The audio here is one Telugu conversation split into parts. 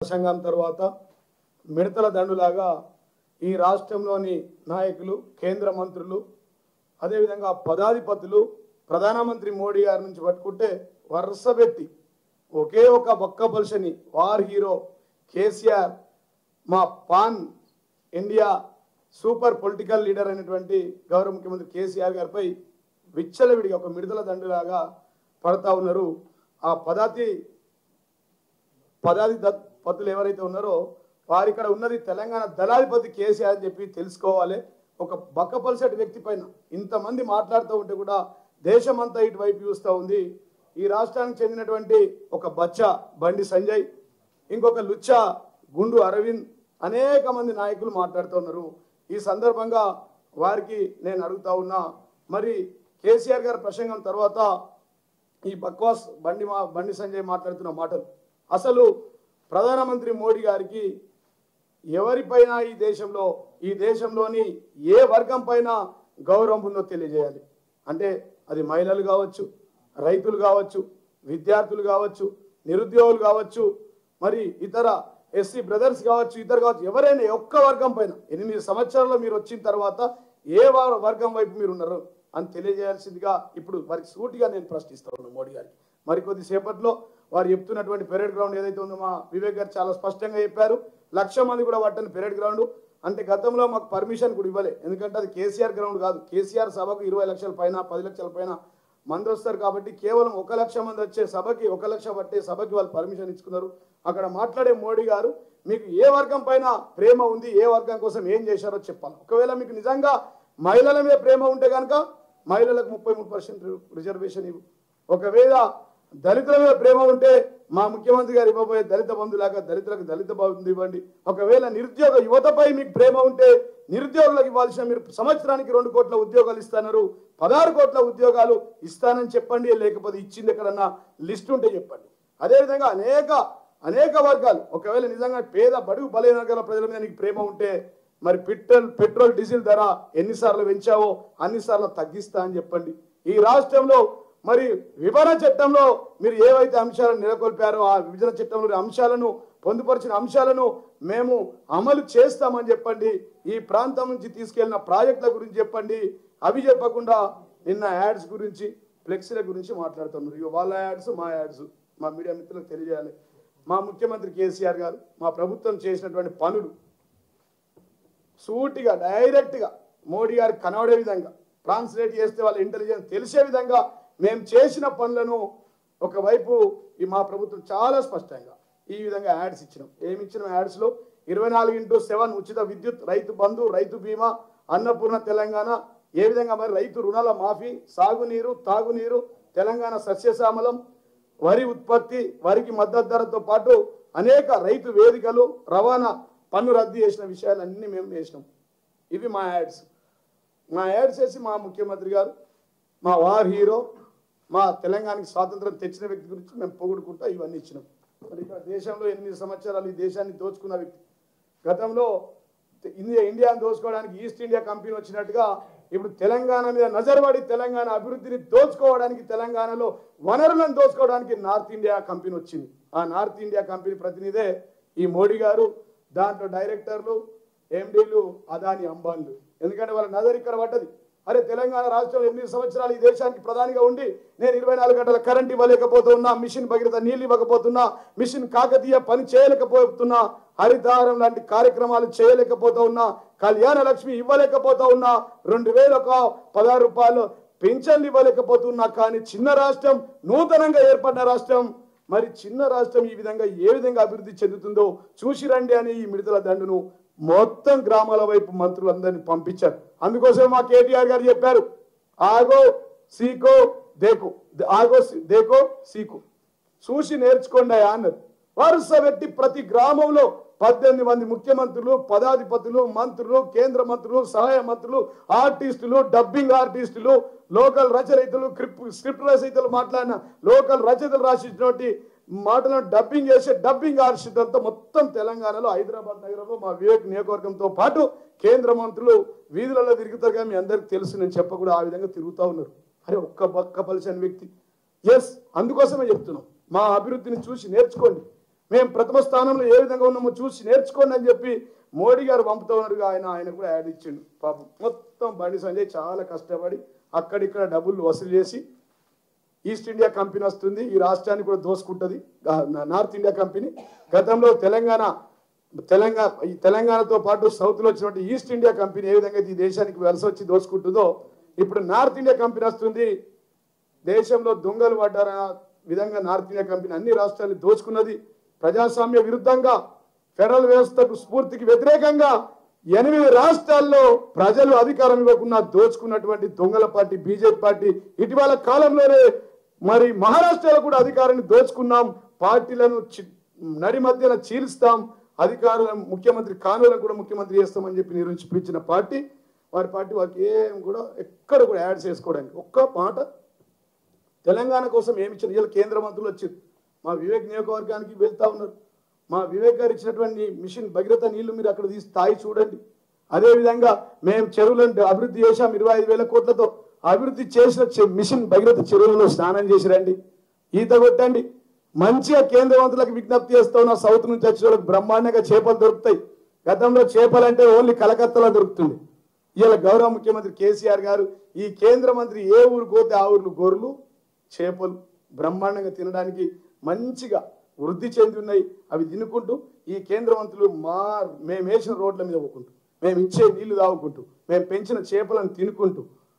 ప్రసంగం తర్వాత మిడతల దండులాగా ఈ రాష్ట్రంలోని నాయకులు కేంద్ర మంత్రులు అదేవిధంగా పదాధిపతులు ప్రధానమంత్రి మోడీ గారి నుంచి పట్టుకుంటే వరుస పెట్టి ఒకే ఒక బొక్క పలుషని వార్ హీరో కేసీఆర్ మా pan India super political leader అయినటువంటి గౌరవ ముఖ్యమంత్రి కేసీఆర్ గారిపై విచ్చలవిడిగా ఒక మిడతల దండులాగా పడతా ఉన్నారు ఆ పదాతి పదాది దత్- పతులు ఎవరైతే ఉన్నారో వారు ఇక్కడ ఉన్నది తెలంగాణ దళాధిపతి కేసీఆర్ అని చెప్పి తెలుసుకోవాలి ఒక బక్కపల్సటి వ్యక్తి పైన ఇంతమంది మాట్లాడుతూ ఉంటే కూడా దేశమంతా ఇటువైపు చూస్తూ ఉంది ఈ రాష్ట్రానికి చెందినటువంటి ఒక బచ్చ బండి సంజయ్ ఇంకొక లుచ్చ గుండు అరవింద్ అనేక మంది నాయకులు మాట్లాడుతూ ఉన్నారు ఈ సందర్భంగా వారికి నేను అడుగుతా ఉన్నా మరి కేసీఆర్ గారి ప్రసంగం తర్వాత ఈ బక్వాస్ బండి మా బండి సంజయ్ మాట్లాడుతున్న మాటలు అసలు ప్రధానమంత్రి మోడీ గారికి ఎవరిపైన ఈ దేశంలో ఈ దేశంలోని ఏ వర్గం పైన గౌరవం ఉందో తెలియజేయాలి అంటే అది మహిళలు కావచ్చు రైతులు కావచ్చు విద్యార్థులు కావచ్చు నిరుద్యోగులు కావచ్చు మరి ఇతర ఎస్సీ బ్రదర్స్ కావచ్చు ఇతర కావచ్చు ఎవరైనా ఒక్క వర్గం పైన ఎనిమిది సంవత్సరాల్లో మీరు వచ్చిన తర్వాత ఏ వా- వర్గం వైపు మీరు ఉన్నారు అని తెలియజేయాల్సిందిగా ఇప్పుడు వారికి సూటిగా నేను ప్రశ్నిస్తా ఉన్నాను మోడీ గారికి మరికొద్ది సేపట్లో వారు చెప్తున్నటువంటి పెరేడ్ గ్రౌండ్ ఏదైతే ఉందో మా వివేక్ గారు చాలా స్పష్టంగా చెప్పారు లక్ష మంది కూడా పట్టని పెరేడ్ గ్రౌండ్ అంటే గతంలో మాకు పర్మిషన్ కూడా ఇవ్వలే ఎందుకంటే అది కేసీఆర్ గ్రౌండ్ కాదు కేసీఆర్ సభకు ఇరవై లక్షల పైన పది లక్షల పైన మంది వస్తారు కాబట్టి కేవలం ఒక లక్ష మంది వచ్చే సభకి ఒక లక్ష పట్టే సభకి వాళ్ళు పర్మిషన్ ఇచ్చుకున్నారు అక్కడ మాట్లాడే మోడీ గారు మీకు ఏ వర్గం పైన ప్రేమ ఉంది ఏ వర్గం కోసం ఏం చేశారో చెప్పాలి ఒకవేళ మీకు నిజంగా మహిళల మీద ప్రేమ ఉంటే కనుక మహిళలకు ముప్పై మూడు పర్సెంట్ రిజర్వేషన్ ఇవ్వు ఒకవేళ దళితుల మీద ప్రేమ ఉంటే మా ముఖ్యమంత్రి గారు ఇవ్వబోయే దళిత బంధులాగా దళితులకు దళిత బంధు ఇవ్వండి ఒకవేళ నిరుద్యోగ యువతపై మీకు ప్రేమ ఉంటే నిరుద్యోగులకు ఇవ్వాల్సిన మీరు సంవత్సరానికి రెండు కోట్ల ఉద్యోగాలు ఇస్తున్నారు పదహారు కోట్ల ఉద్యోగాలు ఇస్తానని చెప్పండి లేకపోతే ఇచ్చింది ఎక్కడన్నా లిస్ట్ ఉంటే చెప్పండి అదేవిధంగా అనేక అనేక వర్గాలు ఒకవేళ నిజంగా పేద బడుగు బలైన వర్గాల ప్రజల మీద నీకు ప్రేమ ఉంటే మరి పెట్రోల్ పెట్రోల్ డీజిల్ ధర ఎన్నిసార్లు పెంచావో అన్నిసార్లు తగ్గిస్తా అని చెప్పండి ఈ రాష్ట్రంలో మరి విభజన చట్టంలో మీరు ఏవైతే అంశాలను నెలకొల్పారో ఆ విభజన చట్టంలోని అంశాలను పొందుపరిచిన అంశాలను మేము అమలు చేస్తామని చెప్పండి ఈ ప్రాంతం నుంచి తీసుకెళ్లిన ప్రాజెక్టుల గురించి చెప్పండి అవి చెప్పకుండా నిన్న యాడ్స్ గురించి ఫ్లెక్సీల గురించి మాట్లాడుతున్నారు ఇక వాళ్ళ యాడ్స్ మా యాడ్స్ మా మీడియా మిత్రులకు తెలియజేయాలి మా ముఖ్యమంత్రి కేసీఆర్ గారు మా ప్రభుత్వం చేసినటువంటి పనులు సూటిగా డైరెక్ట్గా మోడీ గారికి కనబడే విధంగా ట్రాన్స్లేట్ చేస్తే వాళ్ళ ఇంటెలిజెన్స్ తెలిసే విధంగా మేము చేసిన పనులను ఒకవైపు ఈ మా ప్రభుత్వం చాలా స్పష్టంగా ఈ విధంగా యాడ్స్ ఇచ్చినాం ఏమి ఇచ్చినాం యాడ్స్లో ఇరవై నాలుగు ఇంటూ సెవెన్ ఉచిత విద్యుత్ రైతు బంధు రైతు బీమా అన్నపూర్ణ తెలంగాణ ఏ విధంగా మరి రైతు రుణాల మాఫీ సాగునీరు తాగునీరు తెలంగాణ సస్యశ్యామలం వరి ఉత్పత్తి వరికి మద్దతు ధరతో పాటు అనేక రైతు వేదికలు రవాణా పన్ను రద్దు చేసిన విషయాలన్నీ మేము చేసినాం ఇవి మా యాడ్స్ మా యాడ్స్ చేసి మా ముఖ్యమంత్రి గారు మా వార్ హీరో మా తెలంగాణకి స్వాతంత్రం తెచ్చిన వ్యక్తి గురించి మేము పొగుడుకుంటా ఇవన్నీ ఇచ్చినాం మరి ఇక్కడ దేశంలో ఎనిమిది సంవత్సరాలు ఈ దేశాన్ని దోచుకున్న వ్యక్తి గతంలో ఇండియా ఇండియాను దోచుకోవడానికి ఈస్ట్ ఇండియా కంపెనీ వచ్చినట్టుగా ఇప్పుడు తెలంగాణ మీద నజర్పడి తెలంగాణ అభివృద్ధిని దోచుకోవడానికి తెలంగాణలో వనరులను దోచుకోవడానికి నార్త్ ఇండియా కంపెనీ వచ్చింది ఆ నార్త్ ఇండియా కంపెనీ ప్రతినిధే ఈ మోడీ గారు దాంట్లో డైరెక్టర్లు ఎండీలు అదాని అంబాన్లు ఎందుకంటే వాళ్ళ నజర్ ఇక్కడ పడ్డది అరే తెలంగాణ రాష్ట్రం ఎనిమిది సంవత్సరాలు ఈ దేశానికి ప్రధానిగా ఉండి నేను ఇరవై నాలుగు గంటల కరెంట్ ఇవ్వలేకపోతున్నా మిషన్ భగీరథ నీళ్ళు ఇవ్వకపోతున్నా మిషన్ కాకతీయ పని చేయలేకపోతున్నా హరితహారం లాంటి కార్యక్రమాలు చేయలేకపోతా ఉన్నా కళ్యాణ లక్ష్మి ఇవ్వలేకపోతా ఉన్నా రెండు వేల ఒక పదహారు రూపాయలు పెన్షన్లు ఇవ్వలేకపోతున్నా కానీ చిన్న రాష్ట్రం నూతనంగా ఏర్పడిన రాష్ట్రం మరి చిన్న రాష్ట్రం ఈ విధంగా ఏ విధంగా అభివృద్ధి చెందుతుందో చూసి రండి అని ఈ మిడతల దండును మొత్తం గ్రామాల వైపు మంత్రులందరినీ పంపించారు అందుకోసం మా కేటీఆర్ గారు చెప్పారు ఆగో సీకో దేకో ఆగో సి- దేకో సీకో చూసి నేర్చుకోండి అన్నారు వరుస పెట్టి ప్రతి గ్రామంలో పద్దెనిమిది మంది ముఖ్యమంత్రులు పదాధిపతులు మంత్రులు కేంద్ర మంత్రులు సహాయ మంత్రులు ఆర్టిస్టులు డబ్బింగ్ ఆర్టిస్టులు లోకల్ రచయితలు క్రిప్ స్క్రిప్ట్ రచయితలు మాట్లాడిన లోకల్ రచయితలు రాసినటువంటి మాటలను డబ్బింగ్ చేసే డబ్బింగ్ ఆర్టిస్ట్ అంతా మొత్తం తెలంగాణలో హైదరాబాద్ నగరంలో మా వివేక్ నియోజకవర్గంతో పాటు కేంద్ర మంత్రులు వీధులలో తిరుగుతారు కానీ మీ అందరికి తెలుసు నేను చెప్పకూడదు ఆ విధంగా తిరుగుతూ ఉన్నారు అరే ఒక్క బక్క పలిసిన వ్యక్తి ఎస్ అందుకోసమే చెప్తున్నాం మా అభివృద్ధిని చూసి నేర్చుకోండి మేము ప్రథమ స్థానంలో ఏ విధంగా ఉన్నామో చూసి నేర్చుకోండి అని చెప్పి మోడీ గారు పంపుతా ఉన్నారు ఆయన ఆయన కూడా యాడ్ ఇచ్చిండు పాపం మొత్తం బండి సంజయ్ చాలా కష్టపడి అక్కడిక్కడ డబ్బులు వసూలు చేసి ఈస్ట్ ఇండియా కంపెనీ వస్తుంది ఈ రాష్ట్రాన్ని కూడా దోసుకుంటుంది గా- నా- నార్త్ ఇండియా కంపెనీ గతంలో తెలంగాణ తెలంగాణ ఈ తెలంగాణతో పాటు సౌత్లో వచ్చినటువంటి ఈస్ట్ ఇండియా కంపెనీ ఏ విధంగా అయితే ఈ దేశానికి వలస వచ్చి దోసుకుంటుందో ఇప్పుడు నార్త్ ఇండియా కంపెనీ వస్తుంది దేశంలో దొంగలు పడ్డార విధంగా నార్త్ ఇండియా కంపెనీ అన్ని రాష్ట్రాలు దోచుకున్నది ప్రజాస్వామ్య విరుద్ధంగా ఫెడరల్ వ్యవస్థకు స్ఫూర్తికి వ్యతిరేకంగా ఎనిమిది రాష్ట్రాల్లో ప్రజలు అధికారం ఇవ్వకుండా దోచుకున్నటువంటి దొంగల పార్టీ బీజేపీ పార్టీ ఇటీవల కాలంలోనే మరి మహారాష్ట్రలో కూడా అధికారాన్ని దోచుకున్నాం పార్టీలను చి- నడి మధ్యన చీల్స్తాం అధికారులను ముఖ్యమంత్రి కానులను కూడా ముఖ్యమంత్రి చేస్తామని చెప్పి నిరూపించిన పార్టీ వారి పార్టీ వారికి ఏం కూడా ఎక్కడ కూడా యాడ్ చేసుకోవడానికి ఒక్క మాట తెలంగాణ కోసం ఏమి ఇచ్చిన ఇలా కేంద్ర మంత్రులు వచ్చారు మా వివేక్ నియోజకవర్గానికి వెళ్తా ఉన్నారు మా వివేక్ గారు ఇచ్చినటువంటి మిషన్ భగీరథ నీళ్లు మీరు అక్కడ తీసి స్థాయి చూడండి అదేవిధంగా మేము చెరువులను అభివృద్ధి చేశాం ఇరవై ఐదు వేల కోట్లతో అభివృద్ధి చేసిన చె- మిషన్ భగీరథ చెరువులలో స్నానం చేసి రండి ఈత కొట్టండి మంచిగా కేంద్ర మంత్రులకు విజ్ఞప్తి చేస్తా ఉన్న సౌత్ నుంచి వచ్చిన వాళ్ళకి బ్రహ్మాండంగా చేపలు దొరుకుతాయి గతంలో చేపలంటే ఓన్లీ కలకత్తాలో దొరుకుతుంది ఇవాళ గౌరవ ముఖ్యమంత్రి కేసీఆర్ గారు ఈ కేంద్ర మంత్రి ఏ ఊరు పోతే ఆ ఊర్లు గొర్రెలు చేపలు బ్రహ్మాండంగా తినడానికి మంచిగా వృద్ధి చెంది ఉన్నాయి అవి తినుకుంటూ ఈ కేంద్ర మంత్రులు మా మేము వేసిన రోడ్ల మీద పోకుంటూ మేము ఇచ్చే నీళ్లు తాగుకుంటూ మేము పెంచిన చేపలను తినుకుంటూ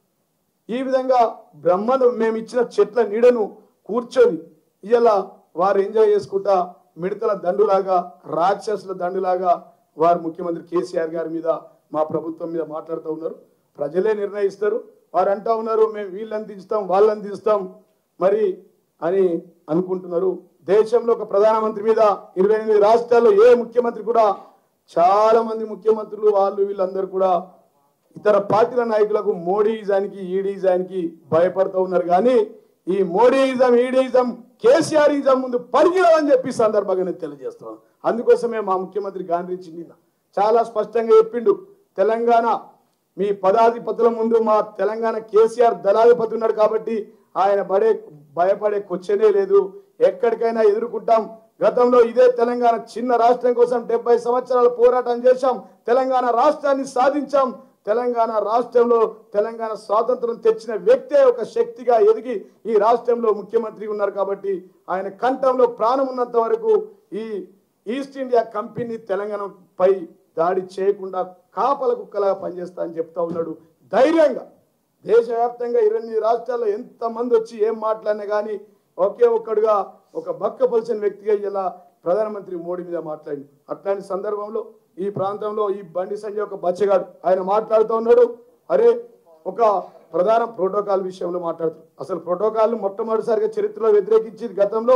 ఈ విధంగా బ్రహ్మాండం మేము ఇచ్చిన చెట్ల నీడను కూర్చొని ఇలా వారు ఎంజాయ్ చేసుకుంటా మిడతల దండులాగా రాక్షసుల దండులాగా వారు ముఖ్యమంత్రి కేసీఆర్ గారి మీద మా ప్రభుత్వం మీద మాట్లాడుతూ ఉన్నారు ప్రజలే నిర్ణయిస్తారు వారు అంటా ఉన్నారు మేము వీళ్ళని దించుతాం వాళ్ళని దించుతాం మరి అని అనుకుంటున్నారు దేశంలో ఒక ప్రధానమంత్రి మీద ఇరవై ఎనిమిది రాష్ట్రాల్లో ఏ ముఖ్యమంత్రి కూడా చాలా మంది ముఖ్యమంత్రులు వాళ్ళు వీళ్ళందరూ కూడా ఇతర పార్టీల నాయకులకు మోడీయిజానికి ఈడీయిజానికి భయపడుతూ ఉన్నారు కానీ ఈ మోడీయిజం ఈడీయిజం కేసీఆర్ఇజం ముందు పనికిరాదని చెప్పి ఈ సందర్భంగా నేను తెలియజేస్తున్నాను అందుకోసమే మా ముఖ్యమంత్రి గాంధీ చిన్న చాలా స్పష్టంగా చెప్పిండు తెలంగాణ మీ పదాధిపతుల ముందు మా తెలంగాణ కేసీఆర్ దళాధిపతి ఉన్నాడు కాబట్టి ఆయన పడే భయపడే క్వశ్చనే లేదు ఎక్కడికైనా ఎదుర్కొంటాం గతంలో ఇదే తెలంగాణ చిన్న రాష్ట్రం కోసం డెబ్బై సంవత్సరాల పోరాటం చేశాం తెలంగాణ రాష్ట్రాన్ని సాధించాం తెలంగాణ రాష్ట్రంలో తెలంగాణ స్వాతంత్రం తెచ్చిన వ్యక్తే ఒక శక్తిగా ఎదిగి ఈ రాష్ట్రంలో ముఖ్యమంత్రి ఉన్నారు కాబట్టి ఆయన కంఠంలో ప్రాణం ఉన్నంత వరకు ఈ ఈస్ట్ ఇండియా కంపెనీ తెలంగాణపై దాడి చేయకుండా కాపల కుక్కలాగా పనిచేస్తా అని చెప్తా ఉన్నాడు ధైర్యంగా దేశవ్యాప్తంగా ఇరవై ఎనిమిది రాష్ట్రాల్లో ఎంతమంది వచ్చి ఏం మాట్లాడినా కానీ ఒకే ఒక్కడుగా ఒక బక్క పలిసిన వ్యక్తిగా ఇలా ప్రధానమంత్రి మోడీ మీద మాట్లాడి అట్లాంటి సందర్భంలో ఈ ప్రాంతంలో ఈ బండి సంజయ్ ఒక బచ్చగాడు ఆయన మాట్లాడుతూ ఉన్నాడు అరే ఒక ప్రధాన ప్రోటోకాల్ విషయంలో మాట్లాడుతారు అసలు ప్రోటోకాల్ మొట్టమొదటిసారిగా చరిత్రలో వ్యతిరేకించింది గతంలో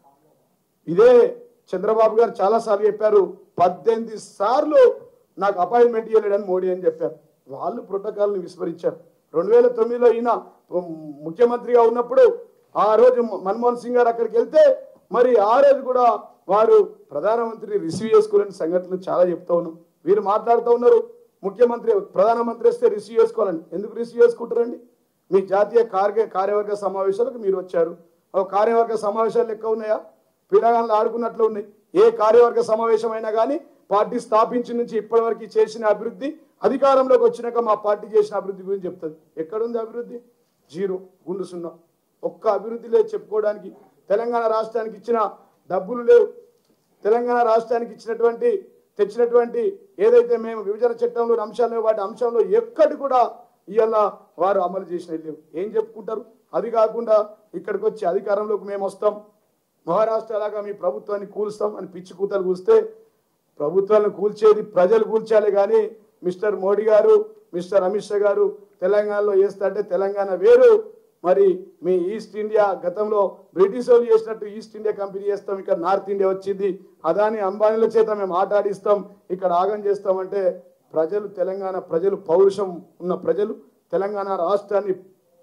ఇదే చంద్రబాబు గారు చాలా సార్లు చెప్పారు పద్దెనిమిది సార్లు నాకు అపాయింట్మెంట్ ఇవ్వలేడని మోడీ అని చెప్పారు వాళ్ళు ప్రోటోకాల్ని విస్మరించారు రెండు వేల తొమ్మిదిలో ఈయన ఉమ్, ముఖ్యమంత్రిగా ఉన్నప్పుడు ఆ రోజు మన్మోహన్ సింగ్ గారు అక్కడికి వెళ్తే మరి ఆ రోజు కూడా వారు ప్రధానమంత్రిని రిసీవ్ చేసుకోలేని సంఘటనలు చాలా చెప్తా ఉన్నాం వీరు మాట్లాడుతూ ఉన్నారు ముఖ్యమంత్రి ప్రధానమంత్రి వస్తే రిసీవ్ చేసుకోవాలని ఎందుకు రిసీవ్ చేసుకుంటారండి మీ జాతీయ కార్య కార్యవర్గ సమావేశాలకు మీరు వచ్చారు ఒక కార్యవర్గ సమావేశాలు లెక్క ఉన్నాయా పిల్లగాళ్ళు ఆడుకున్నట్లు ఉన్నాయి ఏ కార్యవర్గ సమావేశం అయినా కానీ పార్టీ స్థాపించిన నుంచి ఇప్పటివరకు చేసిన అభివృద్ధి అధికారంలోకి వచ్చినాక మా పార్టీ చేసిన అభివృద్ధి గురించి చెప్తుంది ఎక్కడుంది అభివృద్ధి జీరో గుండు సున్నా ఒక్క అభివృద్ధి లేదు చెప్పుకోవడానికి తెలంగాణ రాష్ట్రానికి ఇచ్చిన డబ్బులు లేవు తెలంగాణ రాష్ట్రానికి ఇచ్చినటువంటి తెచ్చినటువంటి ఏదైతే మేము విభజన చట్టంలో అంశాలు వాటి అంశంలో ఎక్కడి కూడా ఇవాళ వారు అమలు చేసిన లేవు ఏం చెప్పుకుంటారు అది కాకుండా ఇక్కడికి వచ్చి అధికారంలోకి మేము వస్తాం మహారాష్ట్ర లాగా మీ ప్రభుత్వాన్ని కూలుస్తాం అని పిచ్చి కూతలు కూస్తే ప్రభుత్వాలను కూల్చేది ప్రజలు కూల్చాలి కానీ మిస్టర్ మోడీ గారు మిస్టర్ అమిత్ షా గారు తెలంగాణలో వేస్తా అంటే తెలంగాణ వేరు మరి మీ ఈస్ట్ ఇండియా గతంలో బ్రిటిష్ వాళ్ళు చేసినట్టు ఈస్ట్ ఇండియా కంపెనీ చేస్తాం ఇక్కడ నార్త్ ఇండియా వచ్చింది అదాని అంబానీల చేత మేము ఆట ఆడిస్తాం ఇక్కడ ఆగం చేస్తామంటే ప్రజలు తెలంగాణ ప్రజలు పౌరుషం ఉన్న ప్రజలు తెలంగాణ రాష్ట్రాన్ని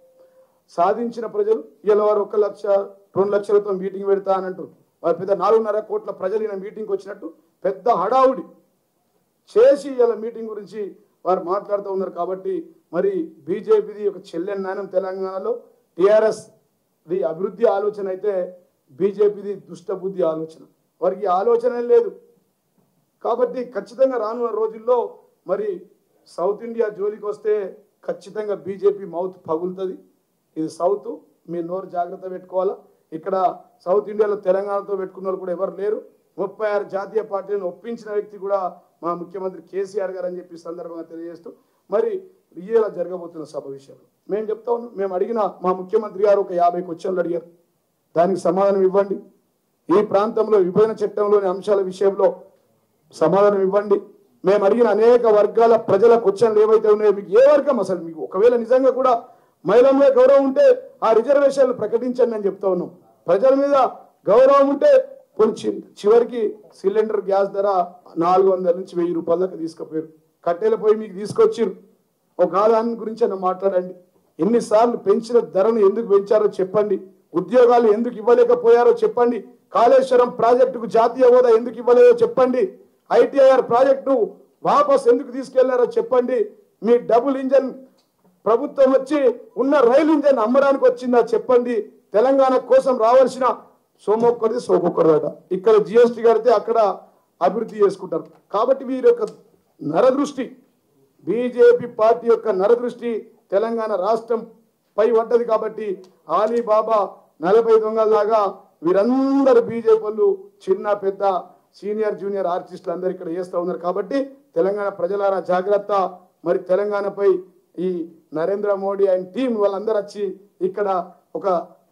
సాధించిన ప్రజలు ఇలా వారు ఒక లక్ష రెండు లక్షలతో మీటింగ్ పెడతా అని అంటారు వారు పెద్ద నాలుగున్నర కోట్ల ప్రజలు ఈయన మీటింగ్కి వచ్చినట్టు పెద్ద హడావుడి చేసి ఇలా మీటింగ్ గురించి వారు మాట్లాడుతూ ఉన్నారు కాబట్టి మరి బీజేపీది ఒక చెల్లెని నాయనం తెలంగాణలో టిఆర్ఎస్ ది అభివృద్ధి ఆలోచన అయితే బీజేపీది దుష్టబుద్ధి ఆలోచన వారికి ఆలోచన లేదు కాబట్టి ఖచ్చితంగా రానున్న రోజుల్లో మరి సౌత్ ఇండియా జోలికి వస్తే ఖచ్చితంగా బీజేపీ మౌత్ పగులుతుంది ఇది సౌత్ మీ నోరు జాగ్రత్త పెట్టుకోవాలా ఇక్కడ సౌత్ ఇండియాలో తెలంగాణతో పెట్టుకున్న వాళ్ళు కూడా ఎవరు లేరు ముప్పై ఆరు జాతీయ పార్టీలను ఒప్పించిన వ్యక్తి కూడా మా ముఖ్యమంత్రి కేసీఆర్ గారు అని చెప్పి ఈ సందర్భంగా తెలియజేస్తూ మరి ఇయ్యేలా జరగబోతున్న సభ విషయంలో మేము చెప్తా ఉన్నాం మేము అడిగిన మా ముఖ్యమంత్రి గారు ఒక యాభై క్వశ్చన్లు అడిగారు దానికి సమాధానం ఇవ్వండి ఈ ప్రాంతంలో విభజన చట్టంలోని అంశాల విషయంలో సమాధానం ఇవ్వండి మేము అడిగిన అనేక వర్గాల ప్రజల క్వశ్చన్లు ఏవైతే ఉన్నాయో మీకు ఏ వర్గం అసలు మీకు ఒకవేళ నిజంగా కూడా మహిళల మీద గౌరవం ఉంటే ఆ రిజర్వేషన్లు ప్రకటించండి అని చెప్తా ఉన్నాం ప్రజల మీద గౌరవం ఉంటే కొంచెం చివరికి సిలిండర్ గ్యాస్ ధర నాలుగు వందల నుంచి వెయ్యి రూపాయల దాకా తీసుకుపోయారు కట్టెల పోయి మీకు తీసుకొచ్చిర్రు ఒక ఆదాయం గురించి అన్న మాట్లాడండి ఎన్నిసార్లు పెంచిన ధరను ఎందుకు పెంచారో చెప్పండి ఉద్యోగాలు ఎందుకు ఇవ్వలేకపోయారో చెప్పండి కాళేశ్వరం ప్రాజెక్టుకు జాతీయ హోదా ఎందుకు ఇవ్వలేదో చెప్పండి ఐటీఐఆర్ ప్రాజెక్టు వాపస్ ఎందుకు తీసుకెళ్లారో చెప్పండి మీ డబుల్ ఇంజన్ ప్రభుత్వం వచ్చి ఉన్న రైలు ఇంజన్ అమ్మడానికి వచ్చిందా చెప్పండి తెలంగాణ కోసం రావాల్సిన సోమొక్కరిది సోమొక్కరిదట ఇక్కడ జిఎస్టీ కడితే అక్కడ అభివృద్ధి చేసుకుంటారు కాబట్టి వీరి యొక్క నరదృష్టి బీజేపీ పార్టీ యొక్క నరదృష్టి తెలంగాణ రాష్ట్రం పై పడ్డది కాబట్టి ఆలీబాబా నలభై దొంగల్లాగా వీరందరూ బీజేపీ వాళ్ళు చిన్న పెద్ద సీనియర్ జూనియర్ ఆర్టిస్టులు అందరు ఇక్కడ చేస్తూ ఉన్నారు కాబట్టి తెలంగాణ ప్రజలారా జాగ్రత్త మరి తెలంగాణపై ఈ నరేంద్ర మోడీ అండ్ టీం వాళ్ళందరూ వచ్చి ఇక్కడ ఒక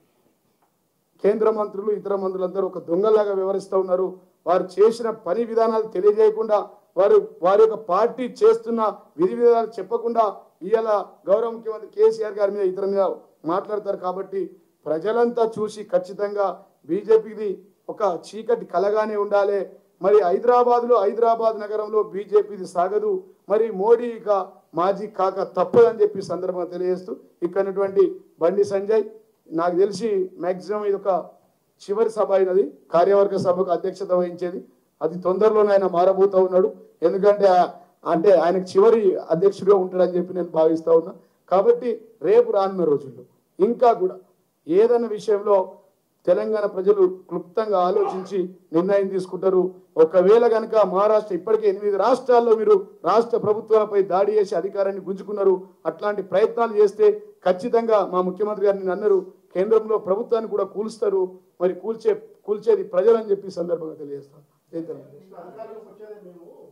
కేంద్ర మంత్రులు ఇతర మంత్రులందరూ ఒక దొంగలాగా వ్యవహరిస్తూ ఉన్నారు వారు చేసిన పని విధానాలు తెలియజేయకుండా వారు వారి యొక్క పార్టీ చేస్తున్న విధి విధానాలు చెప్పకుండా ఇవాళ గౌరవ ముఖ్యమంత్రి కేసీఆర్ గారి మీద ఇతర మీద మాట్లాడతారు కాబట్టి ప్రజలంతా చూసి ఖచ్చితంగా బీజేపీది ఒక చీకటి కలగానే ఉండాలి మరి హైదరాబాద్ లో హైదరాబాద్ నగరంలో బీజేపీది సాగదు మరి మోడీ ఇక మాజీ కాక తప్పదని చెప్పి ఈ సందర్భంగా తెలియజేస్తూ ఇక్కడ ఉన్నటువంటి బండి సంజయ్ నాకు తెలిసి మాక్సిమం ఇది ఒక చివరి సభ అయినది కార్యవర్గ సభకు అధ్యక్షత వహించేది అది తొందరలోనే ఆయన మారబోతా ఉన్నాడు ఎందుకంటే ఆ- అంటే ఆయనకు చివరి అధ్యక్షుడిగా ఉంటాడని చెప్పి నేను భావిస్తా ఉన్నా కాబట్టి రేపు రానున్న రోజుల్లో ఇంకా కూడా ఏదైనా విషయంలో తెలంగాణ ప్రజలు క్లుప్తంగా ఆలోచించి నిర్ణయం తీసుకుంటారు ఒకవేళ కనుక మహారాష్ట్ర ఇప్పటికే ఎనిమిది రాష్ట్రాల్లో మీరు రాష్ట్ర ప్రభుత్వాలపై దాడి చేసి అధికారాన్ని గుంజుకున్నారు అట్లాంటి ప్రయత్నాలు చేస్తే ఖచ్చితంగా మా ముఖ్యమంత్రి గారు నిన్న అన్నారు కేంద్రంలో ప్రభుత్వాన్ని కూడా కూల్స్తారు మరి కూల్చే కూల్చేది ప్రజలని చెప్పి ఈ సందర్భంగా తెలియజేస్తాను జై తెలంగాణ. అధికారంలోకి వచ్చేది మేము